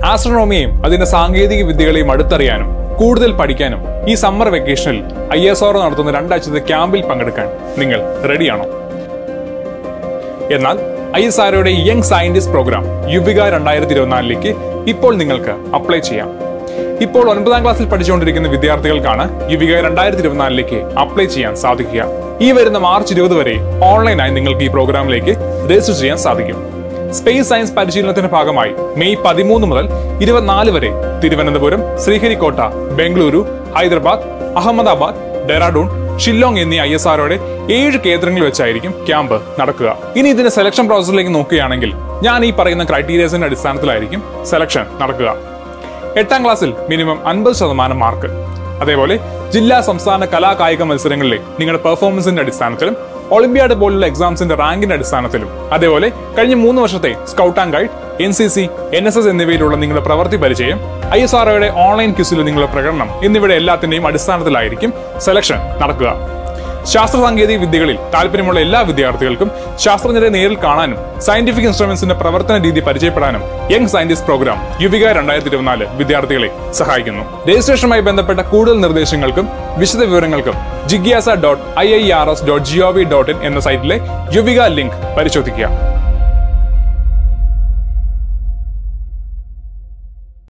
ആസ്ട്രോണോമിയെയും അതിന്റെ സാങ്കേതിക വിദ്യകളെയും അടുത്തറിയാനും കൂടുതൽ പഠിക്കാനും ഈ സമ്മർ വെക്കേഷനിൽ ഐ എസ് ആർ നടത്തുന്ന രണ്ടാഴ്ചത്തെ ക്യാമ്പിൽ പങ്കെടുക്കാൻ നിങ്ങൾ റെഡിയാണോ എന്നാൽ ഐ എസ് ആർഒയുടെ യങ് സയന്റിസ്റ്റ് പ്രോഗ്രാം യുവിക രണ്ടായിരത്തി ഇരുപത്തിനാലിലേക്ക് ഇപ്പോൾ നിങ്ങൾക്ക് അപ്ലൈ ചെയ്യാം ഇപ്പോൾ ഒൻപതാം ക്ലാസ്സിൽ പഠിച്ചുകൊണ്ടിരിക്കുന്ന വിദ്യാർത്ഥികൾക്കാണ് യുവിക രണ്ടായിരത്തി ഇരുപത്തിനാലിലേക്ക് അപ്ലൈ ചെയ്യാൻ സാധിക്കുക ഈ വരുന്ന മാർച്ച് ഇരുപത് വരെ ഓൺലൈനായി നിങ്ങൾക്ക് ഈ പ്രോഗ്രാമിലേക്ക് രജിസ്റ്റർ ചെയ്യാൻ സാധിക്കും സ്പേസ് സയൻസ് പരിശീലനത്തിന്റെ ഭാഗമായി മെയ് പതിമൂന്ന് മുതൽ ഇരുപത്തിനാല് വരെ തിരുവനന്തപുരം ശ്രീഹരിക്കോട്ട ബംഗളൂരു ഹൈദരാബാദ് അഹമ്മദാബാദ് ഡെറാഡൂൺ ഷില്ലോങ് എന്നീ ഐ എസ് ആർഒയുടെ ഏഴ് കേന്ദ്രങ്ങളിൽ വെച്ചായിരിക്കും ക്യാമ്പ് നടക്കുക ഇനി ഇതിന്റെ സെലക്ഷൻ പ്രോസസ്സിലേക്ക് നോക്കുകയാണെങ്കിൽ ഞാൻ ഈ പറയുന്ന ക്രൈറ്റീരിയസിന്റെ അടിസ്ഥാനത്തിലായിരിക്കും സെലക്ഷൻ നടക്കുക എട്ടാം ക്ലാസ്സിൽ മിനിമം അൻപത് ശതമാനം മാർക്ക് അതേപോലെ ജില്ലാ സംസ്ഥാന കലാ കായിക മത്സരങ്ങളിലെ നിങ്ങളുടെ പെർഫോമൻസിന്റെ അടിസ്ഥാനത്തിലും ഒളിമ്പ്യാഡ് പോലുള്ള എക്സാംസിന്റെ റാങ്കിന്റെ അടിസ്ഥാനത്തിലും അതേപോലെ കഴിഞ്ഞ മൂന്ന് വർഷത്തെ scout and guide N C C N S S എന്നിവയിലുള്ള നിങ്ങളുടെ പ്രവൃത്തി പരിചയം ഐ എസ് ആർഒയുടെ ഓൺലൈൻ ക്വിസിലെ നിങ്ങളുടെ പ്രകടനം എന്നിവയുടെ എല്ലാത്തിന്റെയും അടിസ്ഥാനത്തിലായിരിക്കും സെലക്ഷൻ നടക്കുക ശാസ്ത്ര സാങ്കേതിക വിദ്യകളിൽ താല്പര്യമുള്ള എല്ലാ വിദ്യാർത്ഥികൾക്കും ശാസ്ത്രജ്ഞരെ നേരിൽ കാണാനും സയന്റിഫിക് ഇൻസ്ട്രുമെന്റ്സിന്റെ പ്രവർത്തന രീതി പരിചയപ്പെടാനും യങ് സയന്റിസ്റ്റ് പ്രോഗ്രാം യുവിക രണ്ടായിരത്തി ഇരുപത്തിനാല് വിദ്യാർത്ഥികളെ സഹായിക്കുന്നു രജിസ്ട്രേഷനുമായി ബന്ധപ്പെട്ട കൂടുതൽ നിർദ്ദേശങ്ങൾക്കും വിശദ വിവരങ്ങൾക്കും ജിഗ്യാസ dot I I R S dot gov dot in എന്ന സൈറ്റിലെ യുവിക ലിങ്ക് പരിശോധിക്കുക